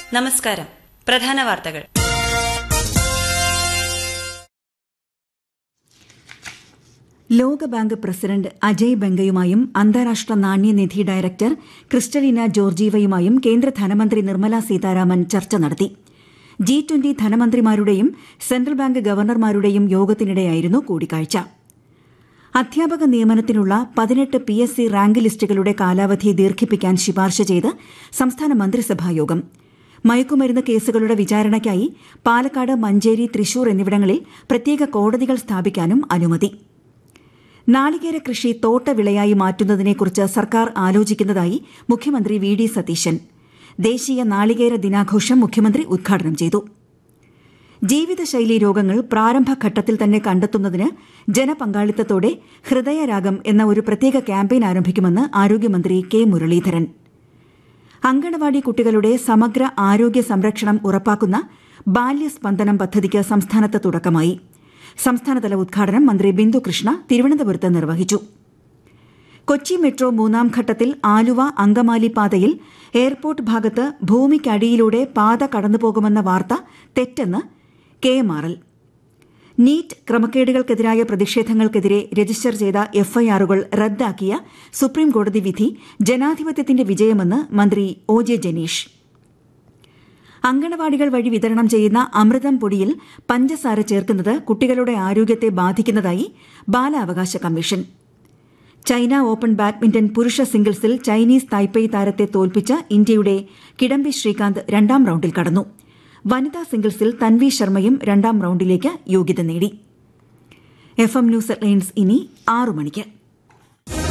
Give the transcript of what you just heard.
നമസ്കാരം പ്രധാന വാർത്തകൾ ലോകബാങ്ക് പ്രസിഡന്റ് അജയ് ബംഗയുമായും അന്താരാഷ്ട്ര നാണ്യനിധി ഡയറക്ടർ ക്രിസ്റ്റലീന ജോർജീവയുമായും കേന്ദ്ര ധനമന്ത്രി നിർമ്മല സീതാരാമൻ ചർച്ച നടത്തി ജി ട്വന്റി ധനമന്ത്രിമാരുടെയും സെൻട്രൽ ബാങ്ക് ഗവർണർമാരുടെയും യോഗത്തിനിടെയായിരുന്നു കൂടിക്കാഴ്ച അധ്യാപക നിയമനത്തിനുള്ള പതിനെട്ട് പി എസ് സി റാങ്ക് ലിസ്റ്റുകളുടെ കാലാവധി ദീർഘിപ്പിക്കാൻ ശുപാർശ ചെയ്ത് സംസ്ഥാന മന്ത്രിസഭായോഗം മയക്കുമരുന്ന് കേസുകളുടെ വിചാരണയ്ക്കായി പാലക്കാട് മഞ്ചേരി തൃശൂർ എന്നിവിടങ്ങളിൽ പ്രത്യേക കോടതികൾ സ്ഥാപിക്കാനും അനുമതി നാളികേര കൃഷി തോട്ടവിളയായി മാറ്റുന്നതിനെക്കുറിച്ച് സർക്കാർ ആലോചിക്കുന്നതായി മുഖ്യമന്ത്രി വി ഡി സതീശൻ ദേശീയ നാളികേര ദിനാഘോഷം മുഖ്യമന്ത്രി ഉദ്ഘാടനം ചെയ്തു ജീവിതശൈലി രോഗങ്ങൾ പ്രാരംഭഘട്ടത്തിൽ തന്നെ കണ്ടെത്തുന്നതിന് ജനപങ്കാളിത്തത്തോടെ ഹൃദയരാഗം എന്ന ഒരു പ്രത്യേക ക്യാമ്പയിൻ ആരംഭിക്കുമെന്ന് ആരോഗ്യമന്ത്രി കെ മുരളീധരൻ അങ്കണവാടി കുട്ടികളുടെ സമഗ്ര ആരോഗ്യ സംരക്ഷണം ഉറപ്പാക്കുന്ന ബാല്യസ്പന്ദനം പദ്ധതിക്ക് സംസ്ഥാനത്ത് തുടക്കമായി സംസ്ഥാനതല ഉദ്ഘാടനം മന്ത്രി ബിന്ദു കൃഷ്ണ തിരുവനന്തപുരത്ത് നിർവഹിച്ചു കൊച്ചി മെട്രോ മൂന്നാം ഘട്ടത്തിൽ ആലുവ അങ്കമാലി പാതയിൽ എയർപോർട്ട് ഭാഗത്ത് ഭൂമിക്കടിയിലൂടെ പാത കടന്നുപോകുമെന്ന വാർത്ത തെറ്റെന്ന് K M R L NEET ക്രമക്കേടുകൾക്കെതിരായ പ്രതിഷേധങ്ങൾക്കെതിരെ രജിസ്റ്റർ ചെയ്ത എഫ്ഐആറുകൾ റദ്ദാക്കിയ സുപ്രീംകോടതി വിധി ജനാധിപത്യത്തിന്റെ വിജയമെന്ന് മന്ത്രി ഒ ജെ ജനീഷ് അങ്കണവാടികൾ വഴി വിതരണം ചെയ്യുന്ന അമൃതം പൊടിയിൽ പഞ്ചസാര ചേർക്കുന്നത് കുട്ടികളുടെ ആരോഗ്യത്തെ ബാധിക്കുന്നതായി ബാലാവകാശ കമ്മീഷൻ ചൈന ഓപ്പൺ ബാഡ്മിന്റൺ പുരുഷ സിംഗിൾസിൽ ചൈനീസ് തായ്പേയ് താരത്തെ തോൽപ്പിച്ച ഇന്ത്യയുടെ കിഡംബി ശ്രീകാന്ത് രണ്ടാം റൌണ്ടിൽ കടന്നു വനിതാ സിംഗിൾസിൽ തൻവി ശർമ്മയും രണ്ടാം റൌണ്ടിലേക്ക് യോഗ്യത നേടി എഫ് എം ന്യൂസ് ലൈൻസ് ഇനി ആറു മണിക്ക്